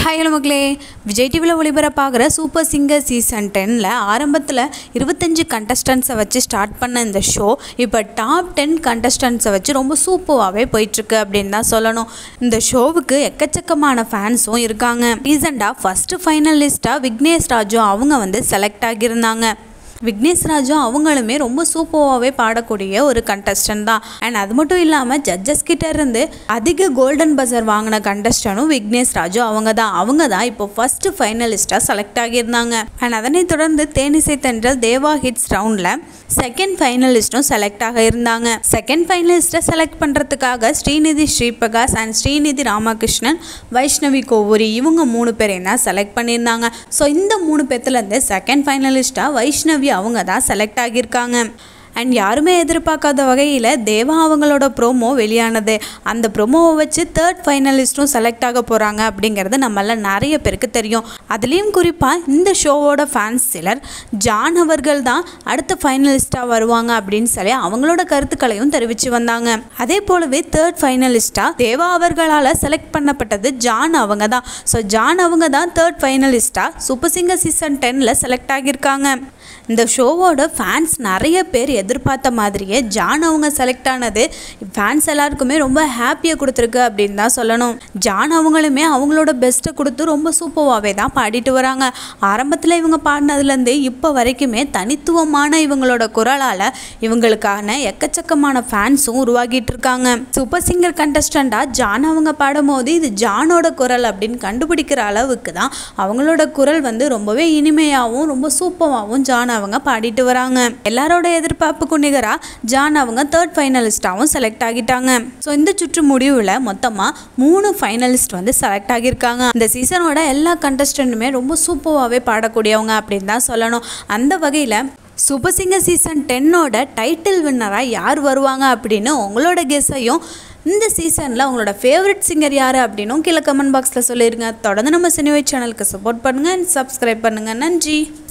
hi hello மக்களே விஜய் டிவியில் ஒளிபரப்பாகிற super singer season டென்னில் ஆரம்பத்தில் இருபத்தஞ்சு கண்டஸ்டன்ஸை வச்சு ஸ்டார்ட் பண்ண இந்த ஷோ இப்போ டாப் டென் கண்டஸ்டன்ஸை வச்சு ரொம்ப சூப்பராகவே போயிட்டுருக்கு அப்படின்னு தான் சொல்லணும் இந்த ஷோவுக்கு எக்கச்சக்கமான ஃபேன்ஸும் இருக்காங்க ரீசெண்டாக ஃபஸ்ட்டு ஃபைனலிஸ்ட்டாக விக்னேஷ் ராஜு அவங்க வந்து செலக்ட் ஆகியிருந்தாங்க விக்னேஷ் ராஜு அவங்களுமே ரொம்ப சூப்பராகவே பாடக்கூடிய ஒரு கண்டஸ்டன்ட் தான் அண்ட் அது மட்டும் இல்லாமல் ஜட்ஜஸ் கிட்ட இருந்து அதிக கோல்டன் பஸர் வாங்கின கண்டஸ்டனும் விக்னேஷ் ராஜு அவங்க தான் அவங்க தான் இப்போ ஃபர்ஸ்ட் ஃபைனலிஸ்டாக செலக்ட் ஆகியிருந்தாங்க அண்ட் அதனைத் தொடர்ந்து தேனிசை தென்றல் தேவா ஹிட்ஸ் ரவுண்டில் செகண்ட் ஃபைனலிஸ்ட்டும் செலக்ட் ஆக இருந்தாங்க செகண்ட் ஃபைனலிஸ்ட்டை செலக்ட் பண்ணுறதுக்காக ஸ்ரீநிதி ஸ்ரீபிரகாஷ் அண்ட் ஸ்ரீநிதி ராமகிருஷ்ணன் வைஷ்ணவி கோவூரி இவங்க மூணு பேரையும் தான் செலக்ட் பண்ணியிருந்தாங்க ஸோ இந்த மூணு பேர்த்துலேருந்து செகண்ட் ஃபைனலிஸ்ட்டாக வைஷ்ணவி அவங்க தான் செலக்ட் ஆகியிருக்காங்க அண்ட் யாருமே எதிர்பார்க்காத வகையில் தேவா அவங்களோட ப்ரோமோ வெளியானது அந்த ப்ரோமோவை வச்சு தேர்ட் ஃபைனலிஸ்ட்டும் செலக்ட் ஆக போகிறாங்க அப்படிங்கிறது நம்மள நிறைய பேருக்கு தெரியும் அதுலேயும் குறிப்பாக இந்த ஷோவோட ஃபேன்ஸ் சிலர் ஜான் அவர்கள் தான் அடுத்த ஃபைனலிஸ்ட்டாக வருவாங்க அப்படின்னு சொல்லி அவங்களோட கருத்துக்களையும் தெரிவித்து வந்தாங்க அதே போலவே தேர்ட் ஃபைனலிஸ்ட்டாக தேவா அவர்களால் செலக்ட் பண்ணப்பட்டது ஜான் அவங்க தான் ஸோ ஜான் அவங்க தான் தேர்ட் ஃபைனலிஸ்ட்டாக சூப்பர் சிங்கர் சீசன் டென்னில் செலக்ட் ஆகியிருக்காங்க இந்த ஷோவோட ஃபேன்ஸ் நிறைய பேர் எதிர்பார்த்த மாதிரியே ஜான் அவங்க செலக்ட் ஆனது ஃபேன்ஸ் எல்லாருக்குமே ரொம்ப ஹாப்பியை கொடுத்துருக்கு அப்படின்னு தான் சொல்லணும் ஜான் அவங்களுமே அவங்களோட பெஸ்ட்டை கொடுத்து ரொம்ப சூப்பராகவே தான் பாடிட்டு வராங்க ஆரம்பத்தில் இவங்க பாடினதுலேருந்து இப்போ வரைக்குமே தனித்துவமான இவங்களோட குரலால் இவங்களுக்கான எக்கச்சக்கமான ஃபேன்ஸும் உருவாகிட்டு இருக்காங்க சூப்பர் சிங்கர் கண்டஸ்டண்ட்டாக ஜான் அவங்க பாடும்போது இது ஜானோட குரல் அப்படின்னு கண்டுபிடிக்கிற அளவுக்கு தான் அவங்களோட குரல் வந்து ரொம்பவே இனிமையாகவும் ரொம்ப சூப்பராகவும் ஜான் அவங்க பாடிட்டு வராங்க எல்லாரோட எதிர்பார்ப்புக்கு நிகராக ஜான் அவங்க தேர்ட் ஃபைனலிஸ்டாகவும் செலக்ட் ஆகிட்டாங்க ஸோ இந்த சுற்று முடிவில் மொத்தமாக மூணு ஃபைனலிஸ்ட் வந்து செலக்ட் ஆகியிருக்காங்க இந்த சீசனோட எல்லா கண்டஸ்டன்ட்டுமே ரொம்ப சூப்பராகவே பாடக்கூடியவங்க அப்படின்னு தான் சொல்லணும் அந்த வகையில் சூப்பர் சிங்கர் சீசன் டென்னோட டைட்டில் வின்னராக யார் வருவாங்க அப்படின்னு உங்களோட கெஸ்ஸையும் இந்த சீசனில் உங்களோட ஃபேவரட் சிங்கர் யார் அப்படின்னும் கீழே கமெண்ட் பாக்ஸில் சொல்லிடுங்க தொடர்ந்து நம்ம சினிவை சேனலுக்கு சப்போர்ட் பண்ணுங்கள் அண்ட் சப்ஸ்கிரைப் பண்ணுங்கள் நன்றி